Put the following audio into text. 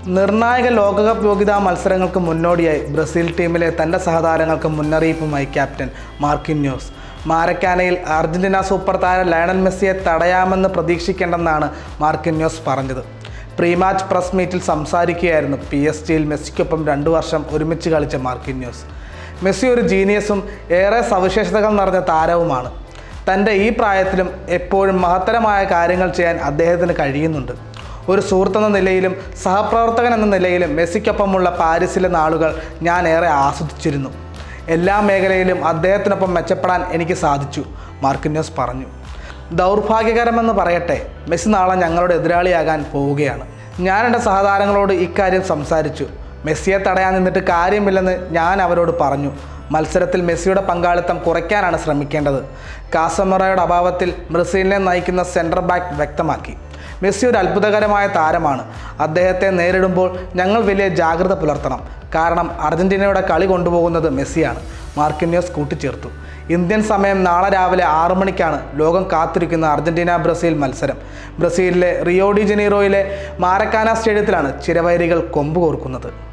നിർണായക ലോകകപ്പ് യോഗ്യതാ മത്സരങ്ങൾക്ക് മുന്നോടിയായി ബ്രസീൽ ടീമിലെ തൻ്റെ സഹതാരങ്ങൾക്ക് മുന്നറിയിപ്പുമായി ക്യാപ്റ്റൻ മാർക്കിന്യോസ് മാരക്കാനയിൽ അർജന്റീന സൂപ്പർ താരം ലയണൽ മെസ്സിയെ തടയാമെന്ന് പ്രതീക്ഷിക്കേണ്ടെന്നാണ് മാർക്കിന്യോസ് പറഞ്ഞത് പ്രീ മാച്ച് പ്രസ് മീറ്റിൽ സംസാരിക്കുകയായിരുന്നു പി എസ് ജിയിൽ മെസ്സിക്കൊപ്പം രണ്ടു വർഷം ഒരുമിച്ച് കളിച്ച മാർക്കിന്യോസ് മെസ്സി ഒരു ജീനിയസും ഏറെ സവിശേഷതകൾ നിറഞ്ഞ താരവുമാണ് തൻ്റെ ഈ പ്രായത്തിലും എപ്പോഴും മഹത്തരമായ കാര്യങ്ങൾ ചെയ്യാൻ അദ്ദേഹത്തിന് കഴിയുന്നുണ്ട് ഒരു സുഹൃത്തെന്ന നിലയിലും സഹപ്രവർത്തകൻ എന്ന നിലയിലും മെസ്സിക്കൊപ്പമുള്ള പാരീസിലെ നാളുകൾ ഞാൻ ഏറെ ആസ്വദിച്ചിരുന്നു എല്ലാ മേഖലയിലും അദ്ദേഹത്തിനൊപ്പം മെച്ചപ്പെടാൻ എനിക്ക് സാധിച്ചു മാർക്കിന്യോസ് പറഞ്ഞു ദൗർഭാഗ്യകരമെന്ന് പറയട്ടെ മെസ്സി നാളെ ഞങ്ങളുടെ എതിരാളിയാകാൻ പോവുകയാണ് ഞാൻ എൻ്റെ സഹതാരങ്ങളോട് ഇക്കാര്യം സംസാരിച്ചു മെസ്സിയെ തടയാൻ നിന്നിട്ട് കാര്യമില്ലെന്ന് ഞാൻ അവരോട് പറഞ്ഞു മത്സരത്തിൽ മെസ്സിയുടെ പങ്കാളിത്തം കുറയ്ക്കാനാണ് ശ്രമിക്കേണ്ടത് കാസമറയുടെ അഭാവത്തിൽ ബ്രസീലിനെ നയിക്കുന്ന സെൻട്രൽ ബാക്ക് വ്യക്തമാക്കി മെസ്സി ഒരു അത്ഭുതകരമായ താരമാണ് അദ്ദേഹത്തെ നേരിടുമ്പോൾ ഞങ്ങൾ വലിയ ജാഗ്രത പുലർത്തണം കാരണം അർജന്റീനയുടെ കളി കൊണ്ടുപോകുന്നത് മെസ്സിയാണ് മാർക്കിന്യോസ് കൂട്ടിച്ചേർത്തു ഇന്ത്യൻ സമയം നാളെ രാവിലെ ആറു മണിക്കാണ് ലോകം കാത്തിരിക്കുന്ന അർജന്റീന ബ്രസീൽ മത്സരം ബ്രസീലിലെ റിയോ ഡി ജനീറോയിലെ മാരക്കാന സ്റ്റേഡിയത്തിലാണ് ചിരവൈരികൾ കൊമ്പ് കോർക്കുന്നത്